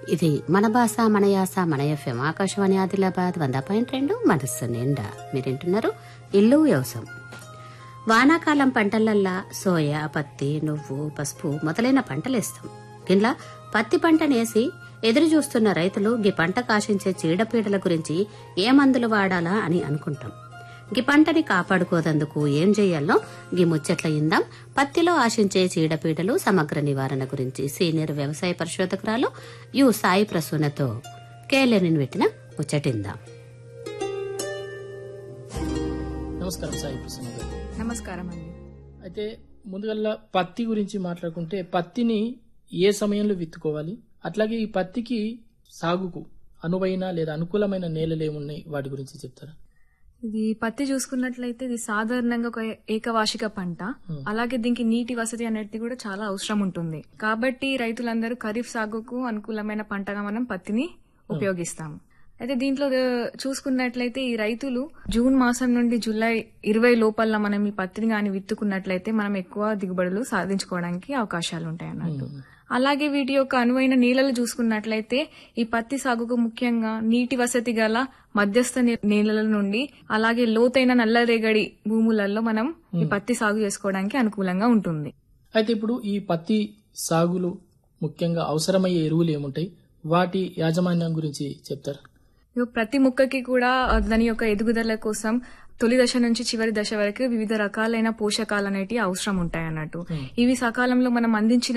ఇది మన భాష మన యాస మన ఎఫ్ఎం ఆకాశవాణి ఆదిలాబాద్ వంద పాయింట్ రెండు మనస్సు నిండా మీరింటున్నారు ఇల్లు వ్యవసాయం వానాకాలం పంటలల్లా సోయా పత్తి నువ్వు పసుపు మొదలైన పంటలేస్తాం గిట్లా పత్తి పంటనేసి ఎదురు చూస్తున్న రైతులు గీ పంట కాశించే చీడపీడల గురించి ఏ మందులు వాడాలా అని అనుకుంటాం గీ పంటని కాపాడుకోదందుకు ఏం చేయాలనో గీ ముచ్చట్ల ఇందాం పత్తిలో ఆశించే చీడపీడలు సమగ్ర నివారణ గురించి సీనియర్ వ్యవసాయ పరిశోధకురాలు యు సాయి ప్రసూనతో కేలెనిన్ పెట్టిన ముచ్చటిందాం నమస్కారం సాయి ప్రసన్న గారు నమస్కారం అండి అయితే ముందుగల్లా పత్తి గురించి మాట్లాడుకుంటే పత్తిని ఏ సమయంలో విత్తుకోవాలి అట్లాగే ఈ పత్తికి సాగుకు అనువైన లేదా అనుకూలమైన నేలలు ఏమున్నాయి వాటి గురించి చెప్తారా ఇది పత్తి చూసుకున్నట్లయితే ఇది సాధారణంగా ఒక ఏకవార్షిక పంట అలాగే దీనికి నీటి వసతి అనేది కూడా చాలా అవసరం ఉంటుంది కాబట్టి రైతులందరూ ఖరీఫ్ సాగుకు అనుకూలమైన పంటగా మనం పత్తిని ఉపయోగిస్తాము అయితే దీంట్లో ఆ, చూసుకున్నట్లయితే ఈ రైతులు జూన్ మాసం నుండి జూలై ఇరవై లోపల మనం ఈ పత్తిని గాని విత్తుకున్నట్లయితే మనం ఎక్కువ దిగుబడులు సాధించుకోవడానికి అవకాశాలు ఉంటాయి అన్నట్టు అలాగే వీటి యొక్క అనువైన నీళ్ళలు చూసుకున్నట్లయితే ఈ పత్తి సాగుకు ముఖ్యంగా నీటి వసతి గల మధ్యస్థ నీ- నీళ్ళల నుండి అలాగే లోతైన నల్లరేగడి భూములలో మనం ఈ పత్తి సాగు చేసుకోవడానికి అనుకూలంగా ఉంటుంది అయితే ఇప్పుడు ఈ పత్తి సాగులు ముఖ్యంగా అవసరమయ్యే ఎరువులు ఏముంటాయి వాటి యాజమాన్యం గురించి చెప్తారా ఇగో ప్రతి మొక్కకి కూడా ఆ, దాని యొక్క ఎదుగుదల కోసం తొలి దశ నుంచి చివరి దశ వరకు వివిధ రకాలైన పోషకాలు అనేటివి అవసరం ఉంటాయి అన్నట్టు ఇవి సకాలంలో మనం అందించిన